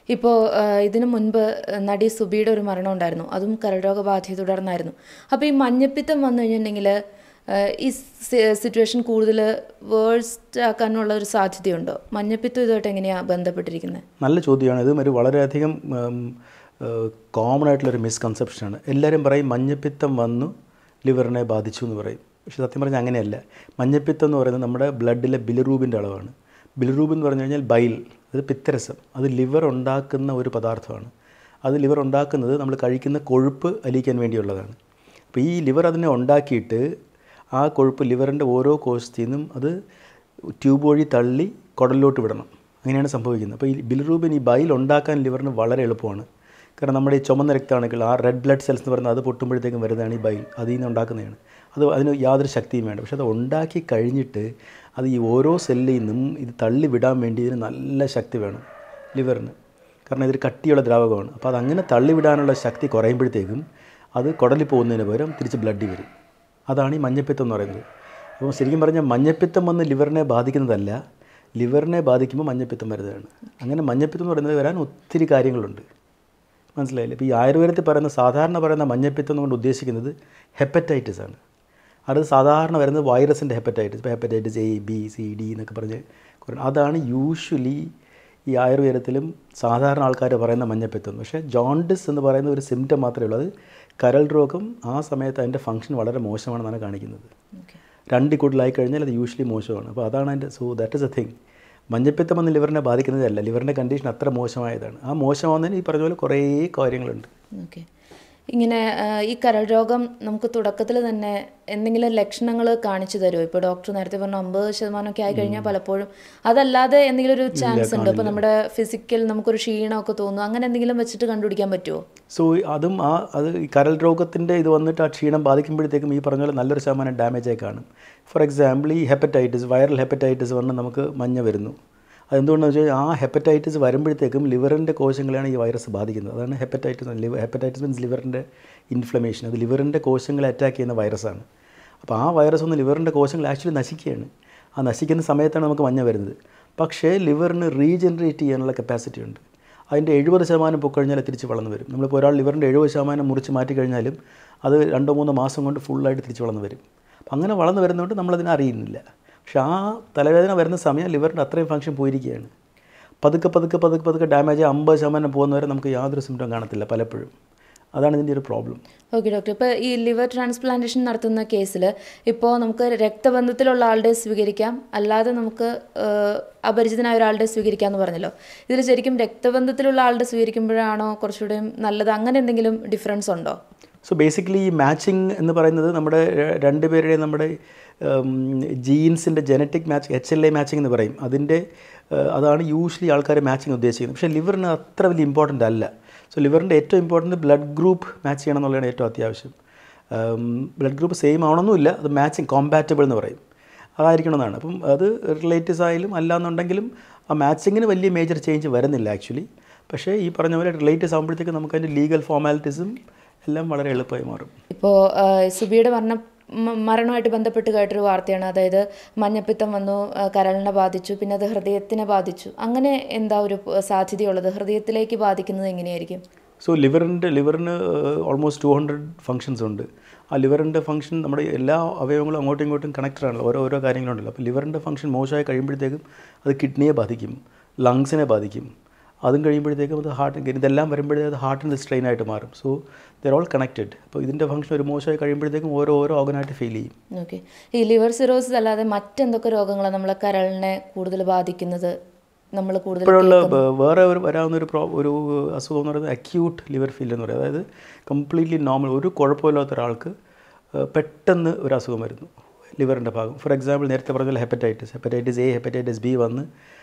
ഇപ്പോൾ ഇതിനു മുൻപ് നടി സുബിയുടെ ഒരു മരണം ഉണ്ടായിരുന്നു അതും കരൾരോഗബാധയെ തുടർന്നായിരുന്നു അപ്പോൾ ഈ മഞ്ഞപ്പിത്തം വന്നു കഴിഞ്ഞിട്ടുണ്ടെങ്കിൽ ഈ സിറ്റുവേഷൻ കൂടുതൽ വേഴ്സ്റ്റ് ആക്കാനുള്ള ഒരു സാധ്യതയുണ്ടോ മഞ്ഞപ്പിത്തം ഇതുമായിട്ട് എങ്ങനെയാണ് ബന്ധപ്പെട്ടിരിക്കുന്നത് നല്ല ചോദ്യമാണ് ഇത് ഒരു വളരെയധികം കോമൺ ആയിട്ടുള്ളൊരു മിസ്കൺസെപ്ഷനാണ് എല്ലാവരും പറയും മഞ്ഞപ്പിത്തം വന്നു ലിവറിനെ ബാധിച്ചു എന്ന് പറയും പക്ഷേ സത്യം പറഞ്ഞാൽ അങ്ങനെയല്ല മഞ്ഞപ്പിത്തം എന്ന് പറയുന്നത് നമ്മുടെ ബ്ലഡിലെ ബിലിറൂബിൻ്റെ അളവാണ് ബിലിറൂബ് എന്ന് പറഞ്ഞു കഴിഞ്ഞാൽ ബൈൽ അത് പിത്തരസം അത് ലിവർ ഉണ്ടാക്കുന്ന ഒരു പദാർത്ഥമാണ് അത് ലിവർ ഉണ്ടാക്കുന്നത് നമ്മൾ കഴിക്കുന്ന കൊഴുപ്പ് അലിയിക്കാൻ വേണ്ടിയുള്ളതാണ് അപ്പോൾ ഈ ലിവർ അതിനെ ഉണ്ടാക്കിയിട്ട് ആ കൊഴുപ്പ് ലിവറിൻ്റെ ഓരോ കോശത്തിൽ നിന്നും അത് ട്യൂബ് വഴി തള്ളി കുടലിലോട്ട് വിടണം അങ്ങനെയാണ് സംഭവിക്കുന്നത് അപ്പോൾ ഈ ബിലിറൂബിൻ ഈ ബൈൽ ഉണ്ടാക്കാൻ ലിവറിന് വളരെ എളുപ്പമാണ് കാരണം നമ്മുടെ ഈ ചുമന്ന രക്തമാണെങ്കിൽ ആ റെഡ് ബ്ലഡ് സെൽസ് എന്ന് പറയുന്നത് അത് പൊട്ടുമ്പോഴത്തേക്കും വരുന്നതാണ് ഈ ബൈൽ അതിൽ നിന്ന് ഉണ്ടാക്കുന്നതാണ് അത് അതിന് യാതൊരു ശക്തിയും വേണ്ട പക്ഷെ അത് ഉണ്ടാക്കി കഴിഞ്ഞിട്ട് അത് ഈ ഓരോ സെല്ലിൽ നിന്നും ഇത് തള്ളി വിടാൻ വേണ്ടി ഇതിന് നല്ല ശക്തി വേണം ലിവറിന് കാരണം ഇതൊരു കട്ടിയുള്ള ദ്രാവകമാണ് അപ്പോൾ അതങ്ങനെ തള്ളിവിടാനുള്ള ശക്തി കുറയുമ്പോഴത്തേക്കും അത് കുടലിൽ പോകുന്നതിന് പകരം തിരിച്ച് ബ്ലഡിൽ വരും അതാണ് ഈ മഞ്ഞപ്പിത്തം എന്ന് പറയുന്നത് അപ്പോൾ ശരിക്കും പറഞ്ഞാൽ മഞ്ഞപ്പിത്തം വന്ന് ലിവറിനെ ബാധിക്കുന്നതല്ല ലിവറിനെ ബാധിക്കുമ്പോൾ മഞ്ഞപ്പിത്തം വരുന്നതാണ് അങ്ങനെ മഞ്ഞപ്പിത്തം എന്ന് പറയുന്നത് വരാൻ ഒത്തിരി കാര്യങ്ങളുണ്ട് മനസ്സിലായില്ലേ ഇപ്പോൾ ഈ ആയുർവേദത്തിൽ പറയുന്ന സാധാരണ പറയുന്ന മഞ്ഞപ്പിത്തം എന്നുകൊണ്ട് ഉദ്ദേശിക്കുന്നത് ഹെപ്പറ്റൈറ്റിസ് ആണ് അത് സാധാരണ വരുന്നത് വൈറസിൻ്റെ ഹെപ്പറ്റൈറ്റിസ് ഇപ്പോൾ hepatitis A B C D എന്നൊക്കെ പറഞ്ഞ് കുറേ അതാണ് യൂഷ്വലി ഈ ആയുർവേദത്തിലും സാധാരണ ആൾക്കാർ പറയുന്ന മഞ്ഞപ്പിത്തം പക്ഷേ ജോണ്ടിസ് എന്ന് പറയുന്ന ഒരു സിംറ്റം മാത്രമേ ഉള്ളൂ അത് കരൾ രോഗം ആ സമയത്ത് അതിൻ്റെ ഫംഗ്ഷൻ വളരെ മോശമാണെന്നാണ് കാണിക്കുന്നത് രണ്ടിൽ കൂടുതലായി കഴിഞ്ഞാൽ അത് യൂഷ്വലി മോശമാണ് അപ്പോൾ അതാണ് അതിൻ്റെ so that is a thing മഞ്ഞപ്പിത്തം വന്ന് ലിവറിനെ ബാധിക്കുന്നതല്ല ലിവറിൻ്റെ കണ്ടീഷൻ അത്ര മോശമായതാണ് ആ മോശമാകുന്നതിന് ഈ പറഞ്ഞ പോലെ കുറേ കാര്യങ്ങളുണ്ട് ഓക്കെ ഇങ്ങനെ ആ, ഈ കരൾ രോഗം നമുക്ക് തുടക്കത്തിൽ തന്നെ എന്തെങ്കിലും ലക്ഷണങ്ങൾ കാണിച്ചു തരുമോ ഇപ്പോൾ ഡോക്ടർ നേരത്തെ പറഞ്ഞ അമ്പത് ശതമാനമൊക്കെ ആയി കഴിഞ്ഞാൽ പലപ്പോഴും അതല്ലാതെ എന്തെങ്കിലും ഒരു ചാൻസ് ഉണ്ട് ഇപ്പോൾ നമ്മുടെ ഫിസിക്കൽ നമുക്കൊരു ക്ഷീണമൊക്കെ തോന്നുന്നു അങ്ങനെ എന്തെങ്കിലും വെച്ചിട്ട് കണ്ടുപിടിക്കാൻ പറ്റുമോ സോ അതും ആ അത് ഈ കരൾ രോഗത്തിൻ്റെ ഇത് വന്നിട്ട് ആ ക്ഷീണം ബാധിക്കുമ്പോഴത്തേക്കും ഈ പറഞ്ഞ പോലെ നല്ലൊരു ശതമാനം ഡാമേജ് ആയി കാണും ഫോർ എക്സാമ്പിൾ ഈ ഹെപ്പറ്റൈറ്റിസ് വൈറൽ ഹെപ്പറ്റൈറ്റിസ് വന്ന് നമുക്ക് മഞ്ഞ വരുന്നു അതെന്തുകൊണ്ടെന്ന് വെച്ചാൽ ആ ഹെപ്പറ്റൈറ്റിസ് വരുമ്പോഴത്തേക്കും ലിവറിൻ്റെ കോശങ്ങളെയാണ് ഈ വൈറസ് ബാധിക്കുന്നത് അതാണ് ഹെപ്പറ്റൈറ്റിസ് ലിവർ ഹെപ്പറ്റൈറ്റിസ് മീൻസ് ലിവറിൻ്റെ ഇൻഫ്ലമേഷൻ അത് ലിവറിൻ്റെ കോശങ്ങളെ അറ്റാക്ക് ചെയ്യുന്ന വൈറസാണ് അപ്പോൾ ആ വൈറസ് ഒന്ന് ലിവറിൻ്റെ കോശങ്ങൾ ആക്ച്വലി നശിക്കുകയാണ് ആ നശിക്കുന്ന സമയത്താണ് നമുക്ക് മഞ്ഞ വരുന്നത് പക്ഷേ ലിവറിന് റീജനറേറ്റ് ചെയ്യാനുള്ള കപ്പാസിറ്റി ഉണ്ട് അതിൻ്റെ എഴുപത് ശതമാനം പൊക്കഴിഞ്ഞാൽ തിരിച്ച് വളർന്നു വരും നമ്മളിപ്പോൾ ഒരാൾ ലിവറിൻ്റെ എഴുപത് ശതമാനം മുറിച്ച് മാറ്റി കഴിഞ്ഞാലും അത് രണ്ടോ മൂന്നോ മാസം കൊണ്ട് ഫുള്ളായിട്ട് തിരിച്ച് വളർന്നു വരും അപ്പം അങ്ങനെ വളർന്നു വരുന്നതുകൊണ്ട് നമ്മളതിനെ അറിയുന്നില്ല പക്ഷെ ആ തലവേദന വരുന്ന സമയം ലിവറിൻ്റെ അത്രയും ഫംഗ്ഷൻ പോയിരിക്കുകയാണ് പതുക്കെ പതുക്കെ പതുക്കെ പതുക്കെ ഡാമേജ് അമ്പത് ശതമാനം പോകുന്നവരെ നമുക്ക് യാതൊരു സിംറ്റം കാണത്തില്ല പലപ്പോഴും അതാണ് ഇതിൻ്റെ ഒരു പ്രോബ്ലം ഓക്കെ ഡോക്ടർ ഇപ്പോൾ ഈ ലിവർ ട്രാൻസ്പ്ലാന്റേഷൻ നടത്തുന്ന കേസിൽ ഇപ്പോൾ നമുക്ക് രക്തബന്ധത്തിലുള്ള ആളുടെ സ്വീകരിക്കാം അല്ലാതെ നമുക്ക് ഏഹ്, അപരിചിതനായ ഒരാളുടെ സ്വീകരിക്കാം എന്ന് പറഞ്ഞല്ലോ ഇതിൽ ശരിക്കും രക്തബന്ധത്തിലുള്ള ആളുടെ സ്വീകരിക്കുമ്പോഴാണോ കുറച്ചുകൂടെ നല്ലത് അങ്ങനെ എന്തെങ്കിലും ഡിഫറൻസ് ഉണ്ടോ സോ ബേസിക്കലി ഈ മാച്ചിങ് എന്ന് പറയുന്നത് നമ്മുടെ ര- രണ്ടുപേരുടെയും നമ്മുടെ ജീൻസിൻ്റെ genetic match H L A matching എന്ന് പറയും അതിൻ്റെ ഏഹ്, അതാണ് യൂഷ്വലി ആൾക്കാർ മാച്ചിങ് ഉദ്ദേശിക്കുന്നത് പക്ഷേ ലിവറിന് അത്ര വലിയ ഇമ്പോർട്ടൻ്റ് അല്ല സോ ലിവറിൻ്റെ ഏറ്റവും ഇമ്പോർട്ടൻ്റ് ബ്ലഡ് ഗ്രൂപ്പ് മാച്ച് ചെയ്യണം എന്നുള്ളതാണ് ഏറ്റവും അത്യാവശ്യം ബ്ലഡ് ഗ്രൂപ്പ് സെയിം ആവണമെന്നില്ല അത് മാച്ചിങ് കോമ്പാറ്റബിൾ എന്ന് പറയും അതായിരിക്കണമെന്നാണ് അപ്പം അത് റിലേറ്റീവ്സ് ആയാലും അല്ലാന്നുണ്ടെങ്കിലും ആ മാച്ചിങ്ങിന് വലിയ മേജർ ചേഞ്ച് വരുന്നില്ല ആക്ച്വലി പക്ഷേ ഈ പറഞ്ഞ പോലെ റിലേറ്റീവ്സ് ആകുമ്പോഴത്തേക്ക് നമുക്ക് അതിൻ്റെ ലീഗൽ ഫോർമാലിറ്റീസും എല്ലാം വളരെ എളുപ്പമായി മാറും ഇപ്പോൾ സുബിയുടെ മരണ മ- മരണമായിട്ട് ബന്ധപ്പെട്ട് കേട്ടൊരു വാർത്തയാണ് അതായത് മഞ്ഞപ്പിത്തം വന്നു ആ, കരളിനെ ബാധിച്ചു പിന്നെ അത് ഹൃദയത്തിനെ ബാധിച്ചു അങ്ങനെ എന്താ ഒരു പ- സാധ്യതയുള്ളത് ഹൃദയത്തിലേക്ക് ബാധിക്കുന്നത് എങ്ങനെയായിരിക്കും സോ ലിവറിൻ്റെ ലിവറിന് ഓൾമോസ്റ്റ് ടു ഹൺഡ്രഡ് ഫങ്ഷൻസ് ഉണ്ട് ആ ലിവറിൻ്റെ ഫംഗ്ഷൻ നമ്മുടെ എല്ലാ അവയവങ്ങളും അങ്ങോട്ടും ഇങ്ങോട്ടും കണക്റ്റഡ് ആണല്ലോ ഓരോ ഓരോ കാര്യങ്ങളുണ്ടല്ലോ അപ്പോൾ ലിവറിൻ്റെ ഫംഗ്ഷൻ മോശമായി കഴിയുമ്പോഴത്തേക്കും അത് കിഡ്നിയെ ബാധിക്കും ലങ്സിനെ ബാധിക്കും അതും കഴിയുമ്പോഴത്തേക്കും അത് ഹാർട്ട് ഇതെല്ലാം വരുമ്പോഴത്തേക്കും അത് ഹാർട്ടിൻ്റെ സ്ട്രെയിൻ ആയിട്ട് മാറും സോ ദർ ഓൾ കണക്റ്റഡ് അപ്പോൾ ഇതിൻ്റെ ഫംഗ്ഷൻ ഒരു മോശമായി കഴിയുമ്പോഴത്തേക്കും ഓരോ ഓരോ ഓർഗനായിട്ട് ഫീൽ ചെയ്യും ഓക്കെ ഈ ലിവർ സിറോസിസ് അല്ലാതെ മറ്റെന്തൊക്കെ രോഗങ്ങളാണ് നമ്മളെ കരളിനെ കൂടുതൽ ബാധിക്കുന്നത് നമ്മൾ കൂടുതൽ ഇപ്പോഴുള്ള ബ- വേറെ ഒരു വരാവുന്ന ഒരു പ്രോ ഒരു അസുഖം എന്ന് പറയുന്നത് അക്യൂട്ട് ലിവർ ഫീൽ എന്ന് പറയുന്നത് അതായത് കംപ്ലീറ്റ്ലി നോർമൽ ഒരു കുഴപ്പമില്ലാത്ത ഒരാൾക്ക് ഏഹ്, പെട്ടെന്ന് ഒരു അസുഖം വരുന്നു ലിവറിൻ്റെ ഭാഗം ഫോർ എക്സാമ്പിൾ നേരത്തെ പറഞ്ഞ പോലെ hepatitis hepatitis A hepatitis B വന്ന്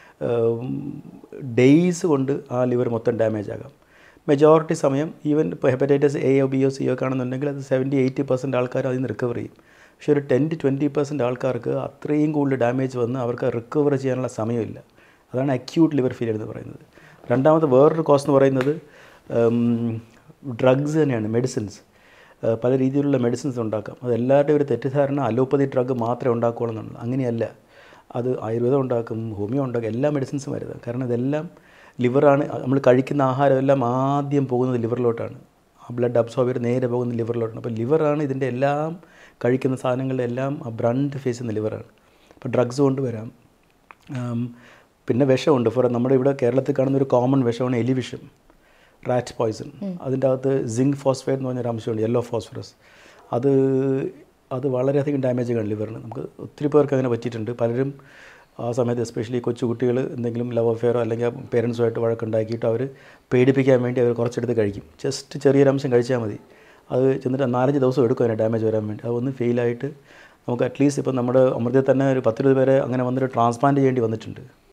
ഡേയ്സ് കൊണ്ട് ആ ലിവർ മൊത്തം ഡാമേജ് ആകാം മെജോറിറ്റി സമയം ഈവൻ ഇപ്പോൾ hepatitis A or B or C or കാണുന്നുണ്ടെങ്കിൽ അത് സെവൻറ്റി എയ്റ്റി പെർസെൻറ്റ് ആൾക്കാർ അതിൽ നിന്ന് റിക്കവർ ചെയ്യും പക്ഷേ ഒരു ടെൻ ടു ട്വൻറ്റി പെർസെൻറ്റ് ആൾക്കാർക്ക് അത്രയും കൂടുതൽ ഡാമേജ് വന്ന് അവർക്ക് റിക്കവർ ചെയ്യാനുള്ള സമയമില്ല അതാണ് അക്യൂട്ട് ലിവർ ഫെയിലിയർ എന്ന് പറയുന്നത് രണ്ടാമത്തെ വേറൊരു കോസ് എന്ന് പറയുന്നത് ഡ്രഗ്സ് തന്നെയാണ് മെഡിസിൻസ് പല രീതിയിലുള്ള മെഡിസിൻസ് ഉണ്ടാക്കാം അത് എല്ലാവരുടെയും ഒരു തെറ്റിദ്ധാരണ അലോപ്പതി ഡ്രഗ് മാത്രമേ ഉണ്ടാക്കുകയുള്ളൂ എന്നുള്ളത് അങ്ങനെയല്ല അത് ആയുർവേദം ഉണ്ടാക്കും ഹോമിയോ ഉണ്ടാക്കും എല്ലാ മെഡിസിൻസും വരുന്നത് കാരണം ഇതെല്ലാം ലിവറാണ് നമ്മൾ കഴിക്കുന്ന ആഹാരമെല്ലാം ആദ്യം പോകുന്നത് ലിവറിലോട്ടാണ് ആ ബ്ലഡ് അബ്സോർബ് ചെയ്ത് നേരെ പോകുന്നത് ലിവറിലോട്ടാണ് അപ്പോൾ ലിവറാണ് ഇതിൻ്റെ എല്ലാം കഴിക്കുന്ന സാധനങ്ങളുടെ എല്ലാം ആ ബ്രണ്ട് ഫേസ് ചെയ്യുന്ന ലിവറാണ് അപ്പോൾ ഡ്രഗ്സ് കൊണ്ടുവരാം ആം, പിന്നെ വിഷമുണ്ട് ഫോർ നമ്മുടെ ഇവിടെ കേരളത്തിൽ കാണുന്ന ഒരു കോമൺ വിഷമാണ് എലിവിഷം റാറ്റ് പോയ്സൺ അതിൻ്റെ അകത്ത് സിങ്ക് ഫോസ്ഫേറ്റ് എന്ന് പറഞ്ഞൊരു അംശമുണ്ട് യെല്ലോ ഫോസ്ഫറസ് അത് അത് വളരെയധികം ഡാമേജ് കാണും ലിവറിന് നമുക്ക് ഒത്തിരി പേർക്ക് അങ്ങനെ പറ്റിയിട്ടുണ്ട് പലരും ആ സമയത്ത് എസ്പെഷ്യലി കൊച്ചു കുട്ടികൾ എന്തെങ്കിലും ലവ് അഫെയറോ അല്ലെങ്കിൽ പേരൻസുമായിട്ട് വഴക്കുണ്ടാക്കിയിട്ട് അവർ പേടിപ്പിക്കാൻ വേണ്ടി അവർ കുറച്ചെടുത്ത് കഴിക്കും ജസ്റ്റ് ചെറിയൊരു അംശം കഴിച്ചാൽ മതി അത് ചെന്നിട്ട് നാലഞ്ച് ദിവസം എടുക്കും അതിന് ഡാമേജ് വരാൻ വേണ്ടി അതൊന്ന് ഫെയിലായിട്ട് നമുക്ക് അറ്റ്ലീസ്റ്റ് ഇപ്പോൾ നമ്മുടെ അമൃതയിൽ തന്നെ ഒരു പത്തിരുപത് പേരെ അങ്ങനെ വന്നിട്ട് ട്രാൻസ്പ്ലാന്റ് ചെയ്യേണ്ടി വന്നിട്ടുണ്ട്